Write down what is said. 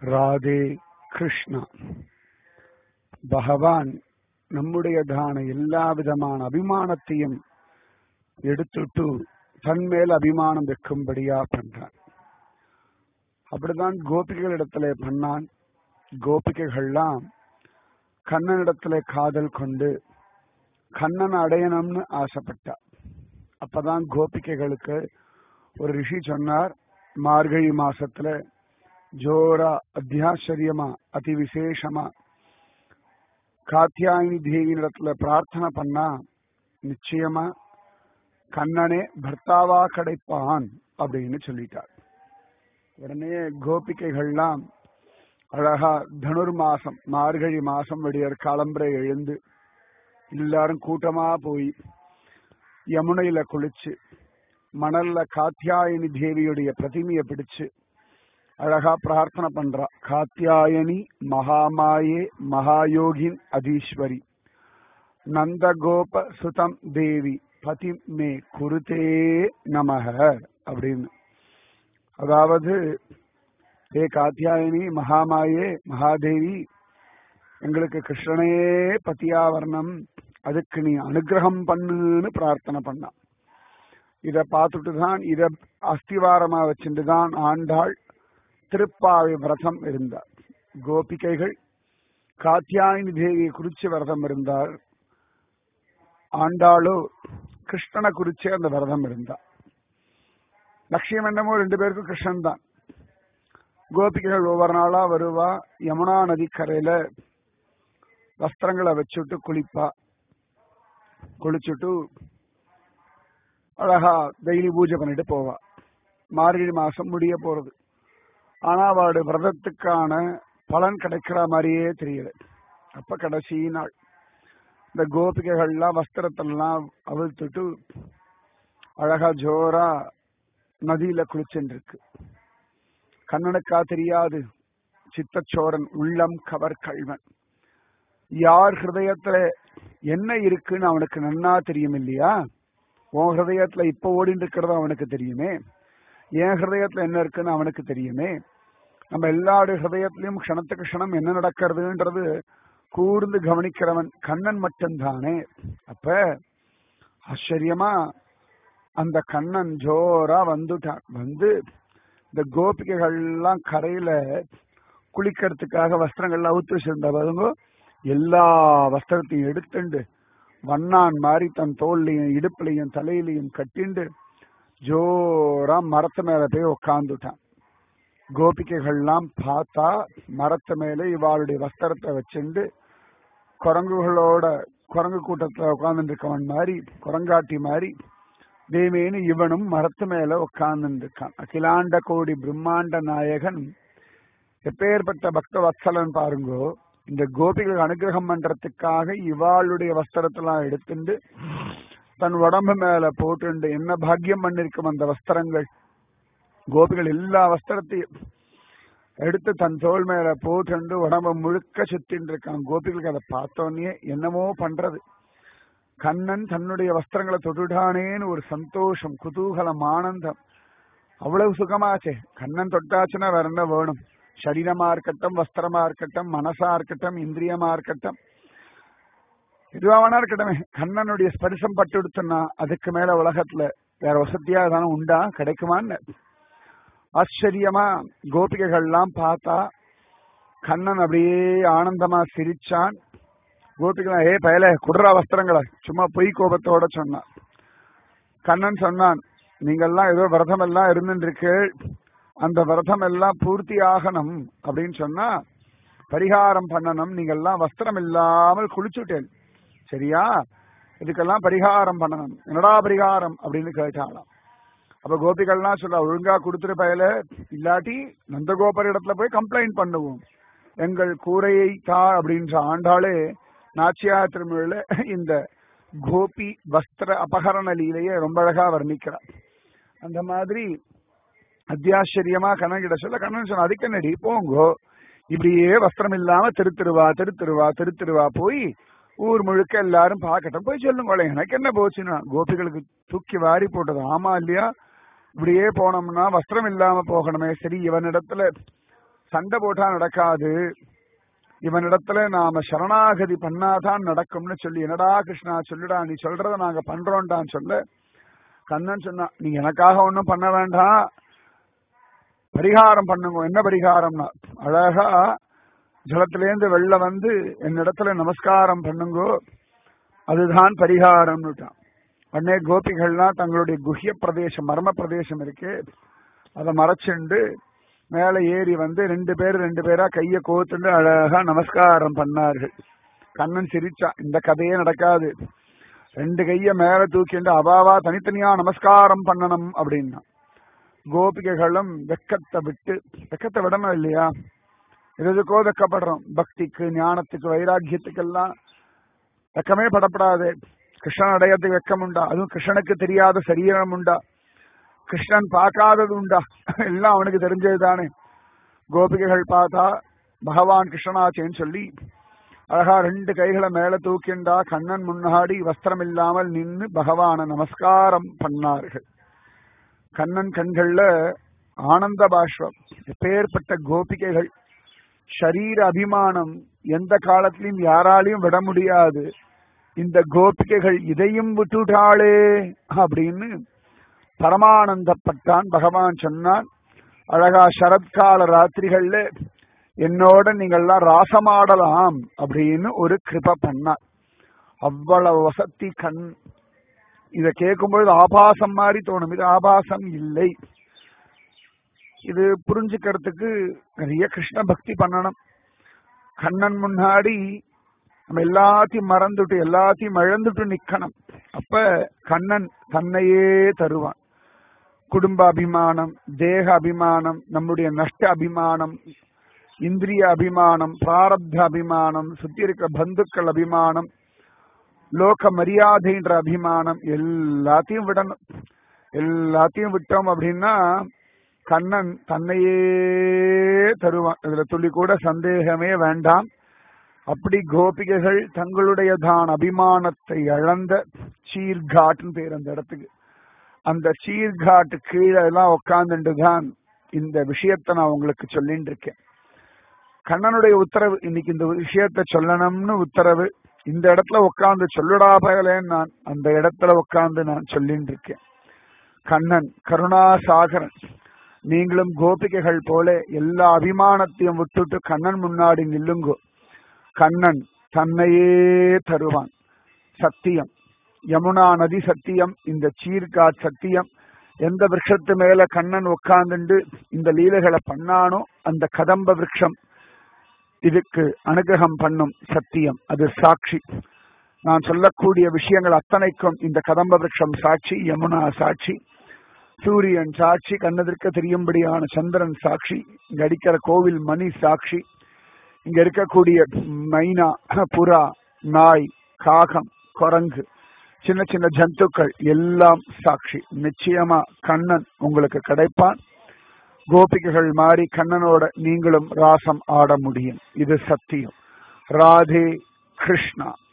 ராதே கிருஷ்ணா பகவான் நம்முடையதான எல்லா விதமான அபிமானத்தையும் எடுத்துட்டு தன் மேல் அபிமானம் வைக்கும்படியா பண்றான் அப்படிதான் கோபிகளிடத்துல பண்ணான் கோபிகைகள்லாம் கண்ணனிடத்துல காதல் கொண்டு கண்ணன் அடையணும்னு ஆசைப்பட்டா அப்பதான் கோபிகைகளுக்கு ஒரு ரிஷி சொன்னார் மார்கழி மாசத்துல ஜோரா அத்தியாச்சரியமா அதி விசேஷமா காத்தியாயினி தேவியிடத்துல பிரார்த்தனை பண்ணா நிச்சயமா கண்ணனே பர்த்தாவா கிடைப்பான் அப்படின்னு சொல்லிட்டார் உடனே கோபிகைகள்லாம் அழகா தனுர் மாசம் மார்கழி மாசம் விடியற் காலம்பரை எழுந்து எல்லாரும் கூட்டமா போய் யமுனையில குளிச்சு மணல்ல காத்தியாயனி தேவியுடைய பிரதிமையை பிடிச்சு அழகா பிரார்த்தனை பண்றா காத்தியாயனி மகாமாயே மகாயோகின் அதீஸ்வரி நந்தகோப சுதம் தேவி பதி மே குருதே நமக அப்படின்னு அதாவது ஏ காத்தியாயனி மகாமாயே மகாதேவி எங்களுக்கு கிருஷ்ணனே பத்தியா வரணும் அதுக்கு நீ அனுகிரகம் பண்ணுன்னு பிரார்த்தனை பண்ணான் இத பார்த்துட்டு தான் இத அஸ்திவாரமா வச்சுட்டு தான் ஆண்டாள் திருப்பாவை விரதம் இருந்தார் கோபிகைகள் காத்தியாயினி தேவியை குறிச்சு விரதம் இருந்தார் ஆண்டாளோ கிருஷ்ணனை குறிச்சே அந்த விரதம் இருந்தார் லட்சியம் என்னமோ ரெண்டு பேருக்கும் கிருஷ்ணன் தான் கோபிகைகள் ஒவ்வொரு நாளா வருவா யமுனா நதிக்கரையில வஸ்திரங்களை வச்சுட்டு குளிப்பா குளிச்சுட்டு அழகா டெய்லி பூஜை பண்ணிட்டு போவா மார்கழி மாசம் முடிய போறது ஆனா அவளுடைய விரதத்துக்கான பலன் கிடைக்கிற மாதிரியே தெரியல அப்ப கடைசி நாள் இந்த கோபிகைகள்லாம் வஸ்திரத்தெல்லாம் அவிழ்த்துட்டு அழகா ஜோரா நதியில குளிச்சுட்டு இருக்கு கண்ணனுக்கா தெரியாது சித்தச்சோரன் உள்ளம் கவர் கல்வன் யார் ஹிருதயத்துல என்ன இருக்குன்னு அவனுக்கு நன்னா தெரியும் இல்லையா உன் ஹிருதயத்துல இப்ப ஓடிட்டு இருக்கிறது அவனுக்கு தெரியுமே என் ஹிருதயத்துல என்ன இருக்குன்னு அவனுக்கு தெரியுமே நம்ம எல்லாருடைய ஹிருதயத்திலையும் க்ஷணத்துக்கு க்ஷணம் என்ன நடக்கிறதுன்றது கூர்ந்து கவனிக்கிறவன் கண்ணன் மட்டும்தானே அப்ப ஆச்சரியமா அந்த கண்ணன் ஜோரா வந்துட்டான் வந்து இந்த கோபிகைகள்லாம் கரையில குளிக்கிறதுக்காக வஸ்திரங்கள்லாம் அவுத்து வச்சிருந்த பாருங்க எல்லா வஸ்திரத்தையும் எடுத்துண்டு வண்ணான் மாதிரி தன் தோல்லையும் இடுப்புலையும் தலையிலையும் கட்டிண்டு ஜோரா மரத்து மேல போய் உக்காந்துட்டான் கோபிகைகள்லாம் பார்த்தா மரத்து மேல இவாளுடைய வஸ்திரத்தை வச்சுண்டு குரங்குகளோட குரங்கு கூட்டத்துல உட்கார்ந்துட்டு இருக்கவன் மாதிரி குரங்காட்டி மாதிரி தேவேனு இவனும் மரத்து மேல உட்கார்ந்து இருக்கான் அகிலாண்ட கோடி பிரம்மாண்ட நாயகன் எப்பேற்பட்ட பக்த வத்சலன் பாருங்கோ இந்த கோபிகள் அனுகிரகம் பண்றதுக்காக இவாளுடைய வஸ்திரத்தெல்லாம் எடுத்துண்டு தன் உடம்பு மேல போட்டுண்டு என்ன பாக்கியம் பண்ணிருக்கும் அந்த வஸ்திரங்கள் கோபிகள் எல்லா வஸ்திரத்தையும் எடுத்து தன் தோல் மேல போட்டுண்டு உடம்ப முழுக்க சுத்தின்னு இருக்கான் கோபிகளுக்கு அதை பார்த்தோன்னே என்னமோ பண்றது கண்ணன் தன்னுடைய வஸ்திரங்களை தொட்டுட்டானேன்னு ஒரு சந்தோஷம் குதூகலம் ஆனந்தம் அவ்வளவு சுகமாச்சே கண்ணன் தொட்டாச்சுன்னா வேற என்ன வேணும் சரீரமா இருக்கட்டும் வஸ்திரமா இருக்கட்டும் மனசா இருக்கட்டும் இந்திரியமா இருக்கட்டும் எதுவா வேணா இருக்கட்டுமே கண்ணனுடைய ஸ்பரிசம் பட்டு எடுத்தோம்னா அதுக்கு மேல உலகத்துல வேற வசதியா தானே உண்டா கிடைக்குமான்னு ஆச்சரியமா கோபிகைகள்லாம் பார்த்தா கண்ணன் அப்படியே ஆனந்தமா சிரிச்சான் கோபிகள் ஏ பயல குடுறா வஸ்திரங்களை சும்மா பொய் கோபத்தோட சொன்னான் கண்ணன் சொன்னான் நீங்கெல்லாம் ஏதோ விரதம் எல்லாம் இருந்துருக்கு அந்த விரதம் எல்லாம் பூர்த்தி ஆகணும் அப்படின்னு சொன்னா பரிகாரம் பண்ணணும் நீங்கெல்லாம் வஸ்திரம் இல்லாமல் குளிச்சுட்டேன் சரியா இதுக்கெல்லாம் பரிகாரம் பண்ணணும் என்னடா பரிகாரம் அப்படின்னு கேட்டாலாம் அப்ப கோபிகள்லாம் சொல்ல ஒழுங்கா கொடுத்துரு பயல இல்லாட்டி நந்தகோபர் இடத்துல போய் கம்ப்ளைண்ட் பண்ணுவோம் எங்கள் கூரையை தா அப்படின்ற ஆண்டாளே நாச்சியா திருமொழியில இந்த கோபி வஸ்திர அபகரண லீலையை ரொம்ப அழகா வர்ணிக்கிறார் அந்த மாதிரி அத்தியாச்சரியமா கண்ணன் கிட்ட சொல்ல கண்ணன் சொன்ன அதுக்கு என்னடி போங்கோ இப்படியே வஸ்திரம் இல்லாம திருத்திருவா திருத்திருவா திருத்திருவா போய் ஊர் முழுக்க எல்லாரும் பார்க்கட்டும் போய் சொல்லுங்களேன் எனக்கு என்ன போச்சுன்னா கோபிகளுக்கு தூக்கி வாரி போட்டது ஆமா இல்லையா இப்படியே போனோம்னா வஸ்திரம் இல்லாம போகணுமே சரி இவனிடத்துல சண்டை போட்டா நடக்காது இவனிடத்துல நாம சரணாகதி பண்ணாதான் நடக்கும்னு சொல்லி என்னடா கிருஷ்ணா சொல்லுடா நீ சொல்றத நாங்க பண்றோம்டான்னு சொல்ல கண்ணன் சொன்னா நீ எனக்காக ஒன்றும் பண்ண வேண்டாம் பரிகாரம் பண்ணுங்க என்ன பரிகாரம்னா அழகா ஜலத்திலேருந்து வெளில வந்து என்னிடத்துல நமஸ்காரம் பண்ணுங்கோ அதுதான் பரிகாரம்னுட்டான் உடனே கோபிகள்லாம் தங்களுடைய குஹ்ய பிரதேசம் மர்ம பிரதேசம் இருக்கு அதை மறைச்சுண்டு மேல ஏறி வந்து ரெண்டு பேர் ரெண்டு பேரா கைய கோத்துண்டு அழகா நமஸ்காரம் பண்ணார்கள் கண்ணன் சிரிச்சான் இந்த கதையே நடக்காது ரெண்டு கைய மேல தூக்கிண்டு அவாவா தனித்தனியா நமஸ்காரம் பண்ணணும் அப்படின்னா கோபிகைகளும் வெக்கத்தை விட்டு வெக்கத்தை விடணும் இல்லையா எதுக்கோ வெக்கப்படுறோம் பக்திக்கு ஞானத்துக்கு வைராக்கியத்துக்கெல்லாம் வெக்கமே படப்படாது கிருஷ்ணன் அடையத்துக்கு வெக்கம் உண்டா அதுவும் கிருஷ்ணனுக்கு தெரியாத சரீரம் உண்டா கிருஷ்ணன் பார்க்காதது உண்டா எல்லாம் அவனுக்கு தெரிஞ்சது தானே கோபிகைகள் பார்த்தா பகவான் கிருஷ்ணனாச்சேன்னு சொல்லி அழகா ரெண்டு கைகளை மேல தூக்கிண்டா கண்ணன் முன்னாடி வஸ்திரம் இல்லாமல் நின்று பகவான நமஸ்காரம் பண்ணார்கள் கண்ணன் கண்கள்ல ஆனந்த பாஷ்வம் எப்பேற்பட்ட கோபிகைகள் ஷரீர அபிமானம் எந்த காலத்திலும் யாராலையும் விட முடியாது இந்த கோபிகைகள் இதையும் விட்டுட்டாளே அப்படின்னு பரமானந்தப்பட்டான் பகவான் சொன்னான் அழகா சரத்கால ராத்திரிகள்ல என்னோட நீங்கள்லாம் ராசமாடலாம் அப்படின்னு ஒரு கிருப பண்ணார் அவ்வளவு வசதி கண் இத கேட்கும்பொழுது ஆபாசம் மாதிரி தோணும் இது ஆபாசம் இல்லை இது புரிஞ்சுக்கிறதுக்கு நிறைய கிருஷ்ண பக்தி பண்ணணும் கண்ணன் முன்னாடி நம்ம எல்லாத்தையும் மறந்துட்டு எல்லாத்தையும் இழந்துட்டு நிக்கணும் அப்ப கண்ணன் தன்னையே தருவான் குடும்ப அபிமானம் தேக அபிமானம் நம்முடைய நஷ்ட அபிமானம் இந்திரிய அபிமானம் பிராரப்த அபிமானம் சுத்தி இருக்க பந்துக்கள் அபிமானம் லோக மரியாதைன்ற அபிமானம் எல்லாத்தையும் விடணும் எல்லாத்தையும் விட்டோம் அப்படின்னா கண்ணன் தன்னையே தருவான் இதுல துளி கூட சந்தேகமே வேண்டாம் அப்படி கோபிகைகள் தங்களுடைய தான் அபிமானத்தை இழந்த சீர்காட்னு பேர் அந்த இடத்துக்கு அந்த சீர்காட்டு கீழே எல்லாம் உட்கார்ந்துட்டு தான் இந்த விஷயத்த நான் உங்களுக்கு சொல்லிட்டு இருக்கேன் கண்ணனுடைய உத்தரவு இன்னைக்கு இந்த விஷயத்த சொல்லணும்னு உத்தரவு இந்த இடத்துல உட்கார்ந்து சொல்லுடா பயலேன்னு நான் அந்த இடத்துல உட்கார்ந்து நான் சொல்லிட்டு இருக்கேன் கண்ணன் கருணாசாகரன் நீங்களும் கோபிகைகள் போல எல்லா அபிமானத்தையும் விட்டுட்டு கண்ணன் முன்னாடி நில்லுங்கோ கண்ணன் தன்னையே தருவான் சத்தியம் யமுனா நதி சத்தியம் இந்த சீர்காட் சத்தியம் எந்த விரக்ஷத்து மேல கண்ணன் உட்கார்ந்துண்டு இந்த லீலைகளை பண்ணானோ அந்த கதம்ப விரக்ஷம் இதுக்கு அனுகிரகம் பண்ணும் சத்தியம் அது சாட்சி நான் சொல்லக்கூடிய விஷயங்கள் அத்தனைக்கும் இந்த கதம்ப விரக்ஷம் சாட்சி யமுனா சாட்சி சூரியன் சாட்சி கண்ணதிர்க்க தெரியும்படியான சந்திரன் சாட்சி இங்க அடிக்கிற கோவில் மணி சாட்சி இங்க இருக்கக்கூடிய மைனா புறா நாய் காகம் குரங்கு சின்ன சின்ன ஜந்துக்கள் எல்லாம் சாட்சி நிச்சயமா கண்ணன் உங்களுக்கு கிடைப்பான் கோபிகைகள் மாறி கண்ணனோட நீங்களும் ராசம் ஆட முடியும் இது சத்தியம் ராதே கிருஷ்ணா